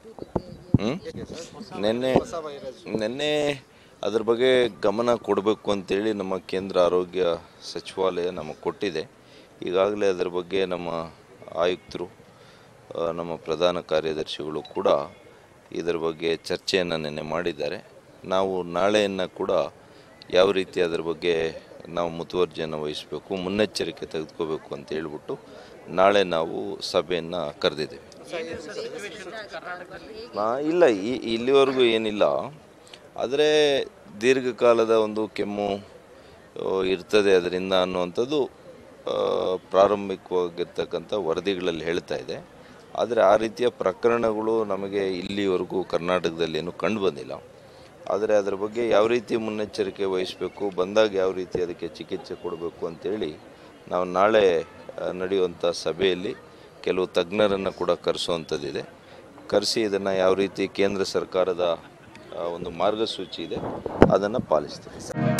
ಹ್ಮ್? ನಿನ್ನೆ ನಿನ್ನೆ ಅದ್ರ ಬಗ್ಗೆ ಗಮನ ಕೊಡಬೇಕು ಅಂತೇಳಿ ನಮ್ಮ ಕೇಂದ್ರ ಆರೋಗ್ಯ ಸಚಿವಾಲಯ ನಮಗೆ ಕೊಟ್ಟಿದೆ ಈಗಾಗಲೇ ಅದರ ಬಗ್ಗೆ ನಮ್ಮ ಆಯುಕ್ತರು ಆ, ನಮ್ಮ ಪ್ರಧಾನ ಕಾರ್ಯದರ್ಶಿಗಳು ಕೂಡ ಇದರ ಬಗ್ಗೆ ಚರ್ಚೆಯನ್ನು ನಿನ್ನೆ ಮಾಡಿದ್ದಾರೆ ನಾವು ನಾಳೆಯನ್ನು ಕೂಡ ಯಾವ ರೀತಿ ಅದರ ಬಗ್ಗೆ ನಾವು ಮುತುವರ್ಜಿಯನ್ನು ವಹಿಸಬೇಕು ಮುನ್ನೆಚ್ಚರಿಕೆ ತೆಗೆದುಕೋಬೇಕು ಅಂತ ಹೇಳ್ಬಿಟ್ಟು ನಾಳೆ ನಾವು ಸಭೆಯನ್ನು ಕರೆದಿದ್ದೇವೆ ನಾ- ಇಲ್ಲ ಈ- ಇಲ್ಲಿವರೆಗೂ ಏನಿಲ್ಲ ಆದರೆ ದೀರ್ಘಕಾಲದ ಒಂದು ಕೆಮ್ಮು ಆ, ಇರ್ತದೆ ಅದರಿಂದ ಅನ್ನುವಂಥದ್ದು ಆ, ಪ್ರಾರಂಭಿಕವಾಗಿರ್ತಕ್ಕಂಥ ವರದಿಗಳಲ್ಲಿ ಹೇಳ್ತಾ ಇದೆ ಆದರೆ ಆ ರೀತಿಯ ಪ್ರಕರಣಗಳು ನಮಗೆ ಇಲ್ಲಿವರೆಗೂ ಕರ್ನಾಟಕದಲ್ಲಿ ಏನು ಕಂಡು ಬಂದಿಲ್ಲ ಆದರೆ ಅದರ ಬಗ್ಗೆ ಯಾವ ರೀತಿ ಮುನ್ನೆಚ್ಚರಿಕೆ ವಹಿಸಬೇಕು ಬಂದಾಗ ಯಾವ ರೀತಿ ಅದಕ್ಕೆ ಚಿಕಿತ್ಸೆ ಕೊಡಬೇಕು ಅಂತೇಳಿ ನಾವು ನಾಳೆ ಆ, ನಡೆಯುವಂಥ ಸಭೆಯಲ್ಲಿ ಕೆಲವು ತಜ್ಞರನ್ನು ಕೂಡ ಕರೆಸುವಂಥದ್ದಿದೆ ಕರೆಸಿ ಇದನ್ನು ಯಾವ ರೀತಿ ಕೇಂದ್ರ ಸರ್ಕಾರದ ಆ, ಒಂದು ಮಾರ್ಗಸೂಚಿ ಇದೆ ಅದನ್ನು ಪಾಲಿಸ್ತೀವಿ